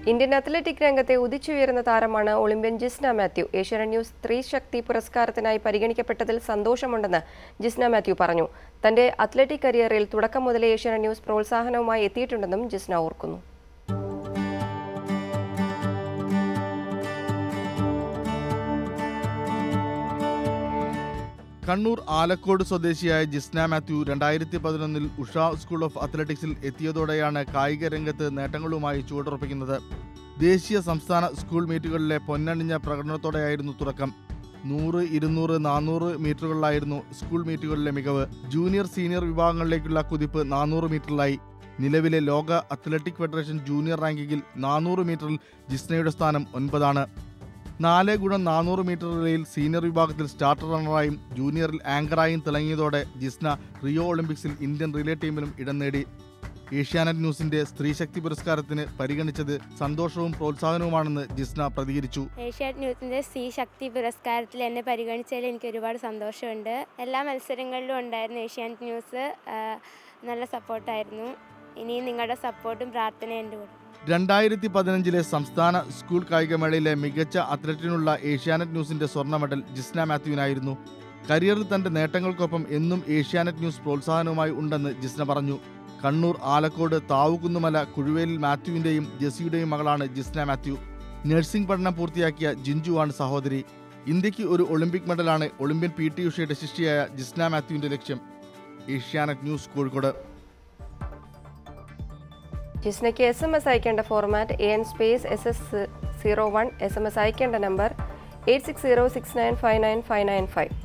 Indian athletic രംഗത്തെ ഉദിച്ചുയരുന്ന താരമാണ് ഒളിമ്പ്യൻ ജിസ്ന മാത്യു ഏഷ്യാനെറ്റ് ന്യൂസ് സ്ത്രീ ശക്തി പുരസ്കാരത്തിനായി പരിഗണിക്കപ്പെട്ടതിൽ സന്തോഷമുണ്ടെന്ന് ജിസ്ന മാത്യു പറഞ്ഞു തന്റെ അത്ലറ്റിക് കരിയറിൽ തുടക്കം മുതലേ ഏഷ്യാനെറ്റ് ന്യൂസ് പ്രോത്സാഹനവുമായി എത്തിയിട്ടുണ്ടെന്നും ജിസ്ന ഓർക്കുന്നു കണ്ണൂർ ആലക്കോട് സ്വദേശിയായ ജിസ്ന മാത്യു രണ്ടായിരത്തി പതിനൊന്നിൽ ഉഷ സ്കൂൾ ഓഫ് അത്ലറ്റിക്സിൽ എത്തിയതോടെയാണ് കായിക രംഗത്ത് നേട്ടങ്ങളുമായി ചുവടുറപ്പിക്കുന്നത് ദേശീയ സംസ്ഥാന സ്കൂൾ മീറ്റുകളിലെ പൊന്നണിഞ്ഞ പ്രകടനത്തോടെയായിരുന്നു തുടക്കം നൂറ് ഇരുന്നൂറ് നാനൂറ് മീറ്ററുകളിലായിരുന്നു സ്കൂൾ മീറ്റുകളിലെ മികവ് ജൂനിയർ സീനിയർ വിഭാഗങ്ങളിലേക്കുള്ള കുതിപ്പ് നാനൂറ് മീറ്ററിലായി നിലവിലെ ലോക അത്ലറ്റിക് ഫെഡറേഷൻ ജൂനിയർ റാങ്കിങ്ങിൽ നാനൂറ് മീറ്ററിൽ ജിസ്നയുടെ സ്ഥാനം ഒൻപതാണ് നാല് ഗുണം നാനൂറ് മീറ്റർ റിലേയിൽ സീനിയർ വിഭാഗത്തിൽ സ്റ്റാർട്ടർ റണ്ണറായും ജൂനിയറിൽ ആങ്കറായും തിളങ്ങിയതോടെ ജിസ്ന റിയോ ഒളിമ്പിക്സിൽ ഇന്ത്യൻ റിലേ ടീമിലും ഇടം നേടി ഏഷ്യാനെറ്റ് ന്യൂസിന്റെ സ്ത്രീശക്തി പുരസ്കാരത്തിന് പരിഗണിച്ചത് സന്തോഷവും പ്രോത്സാഹനവുമാണെന്ന് ജിസ്ന പ്രതികരിച്ചു ഏഷ്യാനെറ്റ് ന്യൂസിൻ്റെ സ്ത്രീ ശക്തി പുരസ്കാരത്തിൽ എന്നെ പരിഗണിച്ചതിൽ എനിക്ക് ഒരുപാട് സന്തോഷമുണ്ട് എല്ലാ മത്സരങ്ങളിലും ഉണ്ടായിരുന്നു ഏഷ്യാനെറ്റ് ന്യൂസ് ആ, നല്ല സപ്പോർട്ടായിരുന്നു ഇനിയും നിങ്ങളുടെ സപ്പോർട്ടും പ്രാർത്ഥനയും എൻ്റെ കൂടെ രണ്ടായിരത്തി പതിനഞ്ചിലെ സംസ്ഥാന സ്കൂൾ കായികമേളയിലെ മികച്ച അത്ലറ്റിനുള്ള ഏഷ്യാനെറ്റ് ന്യൂസിന്റെ സ്വർണ്ണ മെഡൽ ജിസ്ന മാത്യുവിനായിരുന്നു കരിയറിൽ തന്റെ നേട്ടങ്ങൾക്കൊപ്പം എന്നും ഏഷ്യാനെറ്റ് ന്യൂസ് പ്രോത്സാഹനവുമായി ഉണ്ടെന്ന് ജിസ്ന പറഞ്ഞു കണ്ണൂർ ആലക്കോട് താവുകുന്നുമല കുഴുവേലിൽ മാത്യുവിന്റെയും ജെസിയുടെയും മകളാണ് ജിസ്ന മാത്യു നഴ്സിംഗ് പഠനം പൂർത്തിയാക്കിയ ജിഞ്ചുവാണ് സഹോദരി ഇന്ത്യക്ക് ഒരു ഒളിമ്പിക് മെഡലാണ് ഒളിമ്പ്യൻ പി ടി ഉഷയുടെ ശിഷ്ടിയായ ജിസ്ന മാത്യുവിന്റെ ലക്ഷ്യം ഏഷ്യാനെറ്റ് ന്യൂസ് കോഴിക്കോട് ജിസ്നയ്ക്ക് എസ് എം എസ് അയക്കേണ്ട format A N space S S zero one S M S അയക്കേണ്ട number eight six zero six nine five nine five nine five